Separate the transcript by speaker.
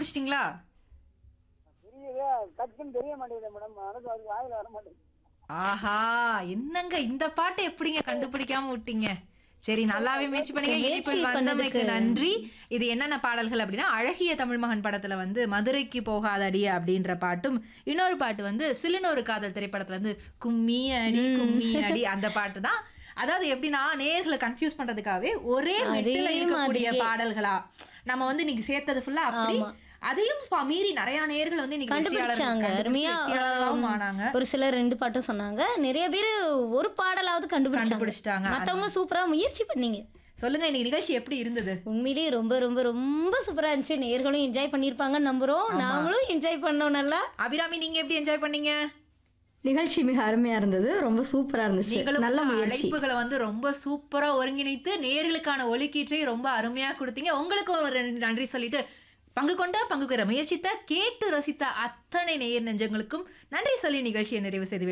Speaker 1: கண்டுபிடிச்சிட்டீங்களா
Speaker 2: தெரியல டக்குன்னு தெரிய மாட்டேங்குது மேடம் எனக்கு அது வாயில வர மாட்டேங்குது
Speaker 1: ஆஹா என்னங்க இந்த பாட்டை எப்படிங்க கண்டுபிடிக்காம விட்டீங்க சரி நல்லாவே முயற்சி பண்ணீங்க
Speaker 3: சரி,
Speaker 1: இனிப்பில்
Speaker 3: முயற்சி
Speaker 1: வந்தமைக்கு
Speaker 3: பண்ணதுக்கு
Speaker 1: நன்றி இது என்னென்ன பாடல்கள் அப்படின்னா அழகிய தமிழ் மகன் படத்துல வந்து மதுரைக்கு போகாதடி அப்படின்ற பாட்டும் இன்னொரு பாட்டு வந்து சிலுனொரு காதல் திரைப்படத்துல வந்து கும்மி அடி கும்மி அடி அந்த பாட்டு தான் அதாவது எப்படின்னா நேர்களை கன்ஃபியூஸ் பண்றதுக்காகவே ஒரே மெட்டில
Speaker 3: அதே
Speaker 1: இருக்கக்கூடிய
Speaker 3: மாதிரியே.
Speaker 1: பாடல்களா நம்ம வந்து இன்னைக்கு சேர்த்தது ஃபுல்லா அப்படி
Speaker 3: ஆமா.
Speaker 1: அதையும் பா- மீறி நிறைய நேர்கள் வந்து இன்னைக்கு வெற்றியாளர்கள்
Speaker 3: கண்டுபிடிச்சாங்க
Speaker 1: கண்டுபிடிச்சு
Speaker 3: அருமையா
Speaker 1: வெற்றியாளர்களாவும்
Speaker 3: ஆம்,
Speaker 1: ஆனாங்க
Speaker 3: ஒரு சிலர் ரெண்டு பாட்டும் சொன்னாங்க நிறைய பேர் ஒரு பாடலாவது கண்டுபிடிச்சாங்க
Speaker 1: கண்டுபிடிச்சிட்டாங்க
Speaker 3: மத்தவங்க சூப்பரா முயற்சி பண்ணீங்க
Speaker 1: சொல்லுங்க இன்னைக்கு நிகழ்ச்சி எப்படி இருந்தது
Speaker 3: உண்மையிலேயே ரொம்ப ரொம்ப ரொம்ப சூப்பரா இருந்துச்சு நேர்களும் என்ஜாய் பண்ணியிருப்பாங்கன்னு நம்புறோம் நாமளும் என்ஜாய் பண்ணோம் நல்லா
Speaker 1: அபிராமி நீங்க எப்படி என்ஜாய் பண்ணீங்க
Speaker 4: நிகழ்ச்சி மிக அருமையா இருந்தது ரொம்ப சூப்பரா இருந்துச்சு
Speaker 1: நீங்களும்
Speaker 4: நல்ல
Speaker 1: உங்க
Speaker 4: முயற்சி
Speaker 1: அழைப்புகளை வந்து ரொம்ப சூப்பரா ஒருங்கிணைத்து நேர்களுக்கான ஒலிக்கீற்றை ரொம்ப அருமையா கொடுத்தீங்க உங்களுக்கு ஒரு ரெண்டு நன்றி சொல்லிட்டு பங்கு கொண்ட பங்கு பெற முயற்சித்த கேட்டு ரசித்த அத்தனை நேயர் நெஞ்சங்களுக்கும் நன்றி சொல்லி நிகழ்ச்சியை நிறைவு செய்து